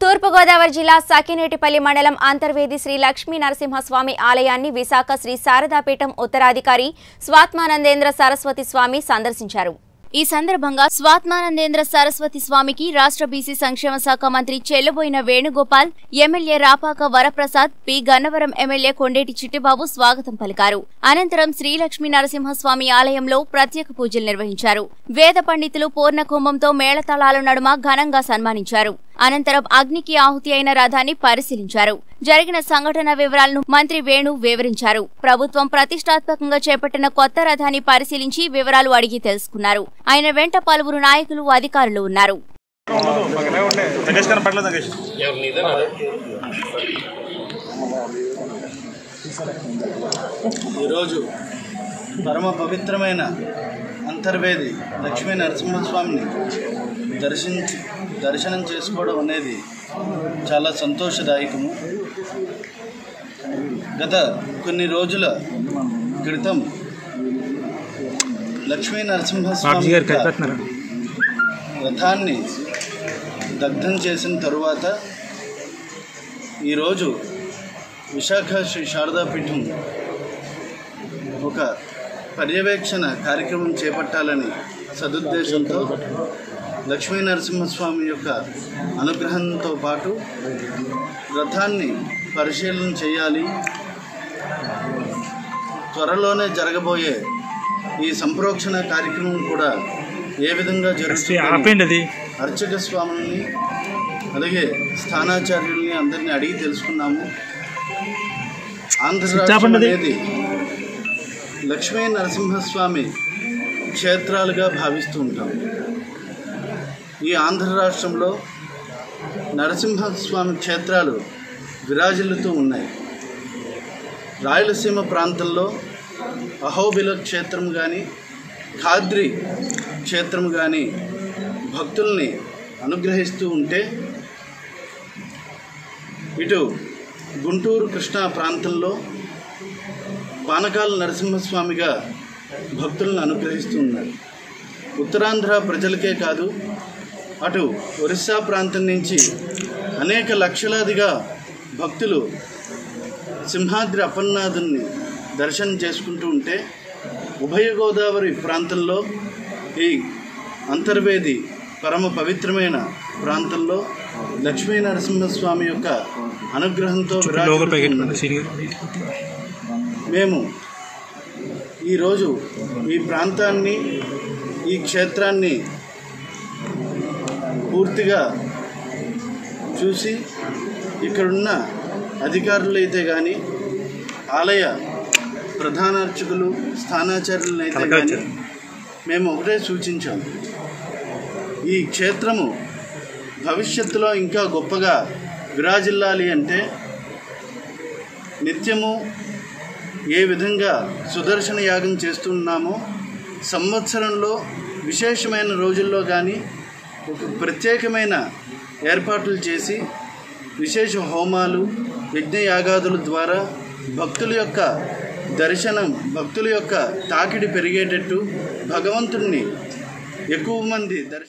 తూర్పుగోదావరి జిల్లా సకినేటిపల్లి మండలం అంతర్వేది శ్రీ లక్ష్మీ నరసింహస్వామి ఆలయాన్ని విశాఖ శ్రీ శారదాపీఠం ఉత్తరాధికారి స్వాత్మానందేంద్ర సరస్వతి స్వామి సందర్శించారు ఈ సందర్భంగా స్వాత్మానందేంద్ర సరస్వతి స్వామికి రాష్ట్ర బీసీ సంక్షేమ శాఖ మంత్రి Chelluboina Venugopal MLA Rapaka Varaprasad P Gannavaram MLA Kondeti Chittibabu స్వాగతం పలికారు అనంతరం శ్రీలక్ష్మీ నరసింహస్వామి ఆలయంలో ప్రత్యేక పూజలు నిర్వహించారు వేద పండితులు పూర్ణ కుంభంతో మేళతాళాల నడుమ ఘనంగా సన్మానించారు అనంతరం అగ్నికి ఆహుతి అయిన రథాన్ని పరిశీలించారు జరిగిన సంఘటన వివరాలను మంత్రి వేణు వివరించారు ప్రభుత్వం ప్రతిష్టాత్మకంగా చేపట్టిన కొత్త రథాన్ని పరిశీలించి వివరాలు అడిగి తెలుసుకున్నారు ఆయన వెంట పలువురు నాయకులు అధికారులు ఉన్నారు నగేష్ కనపడలేదు నగేష్ ఈరోజు పరమ పవిత్రమైన అంతర్వేది లక్ష్మీ నరసింహస్వామిని దర్శించి దర్శనం చేసుకోవడం అనేది చాలా సంతోషదాయకము గత కొన్ని రోజుల క్రితం లక్ష్మీ నరసింహస్వామి యొక్క రథాన్ని దగ్ధం చేసిన తరువాత ఈరోజు విశాఖ శ్రీ శారదాపీఠం ఒక పర్యవేక్షణ కార్యక్రమం చేపట్టాలని సదుద్దేశంతో లక్ష్మీ నరసింహస్వామి యొక్క అనుగ్రహంతో పాటు రథాన్ని పరిశీలన చేయాలి త్వరలోనే జరగబోయే ఈ సంప్రోక్షణ కార్యక్రమం కూడా ఏ విధంగా జరుగుతుంది ఆపేయండి అది అర్చక స్వాముల్ని అలాగే స్థానాచార్యుల్ని అందరినీ అడిగి తెలుసుకున్నాము ఆంధ్ర రాష్ట్రం ఆపండి. అనేది లక్ష్మీ నరసింహస్వామి క్షేత్రాలుగా భావిస్తూ ఉంటాం ఈ ఆంధ్ర రాష్ట్రంలో నరసింహస్వామి క్షేత్రాలు విరాజిల్లుతూ ఉన్నాయి రాయలసీమ ప్రాంతంలో అహోబిల క్షేత్రం కానీ ఖాద్రి క్షేత్రం కానీ భక్తుల్ని అనుగ్రహిస్తూ ఉంటే ఇటు గుంటూరు కృష్ణా ప్రాంతంలో పానకాల నరసింహస్వామిగా భక్తులను అనుగ్రహిస్తూ ఉన్నారు ఉత్తరాంధ్ర ప్రజలకే కాదు అటు ఒరిస్సా ప్రాంతం నుంచి అనేక లక్షలాదిగా భక్తులు సింహాద్రి అపర్నాథుని దర్శనం చేసుకుంటూ ఉంటే ఉభయ గోదావరి ప్రాంతంలో ఈ అంతర్వేది పరమ పవిత్రమైన ప్రాంతంలో లక్ష్మీ నరసింహస్వామి యొక్క అనుగ్రహంతో లోగో ప్యాకెట్ విరాజిల్లుతున్నది. సీనియర్ మేము ఈరోజు ఈ ప్రాంతాన్ని ఈ క్షేత్రాన్ని పూర్తిగా చూసి ఇక్కడున్న అధికారులు అయితే కానీ ఆలయ ప్రధాన అర్చకులు స్థానాచార్యులను అయితే కానీ కలెక్టర్. మేము ఒకటే సూచించాం ఈ క్షేత్రము భవిష్యత్తులో ఇంకా గొప్పగా విరాజిల్లాలి అంటే నిత్యము ఏ విధంగా సుదర్శన యాగం చేస్తున్నామో సంవత్సరంలో విశేషమైన రోజుల్లో కానీ ఒక ప్రత్యేకమైన ఏర్పాట్లు చేసి విశేష హోమాలు యజ్ఞయాగాదుల ద్వారా భక్తుల యొక్క దర్శనం భక్తుల యొక్క తాకిడి పెరిగేటట్టు భగవంతుణ్ణి ఎక్కువ మంది దర్శ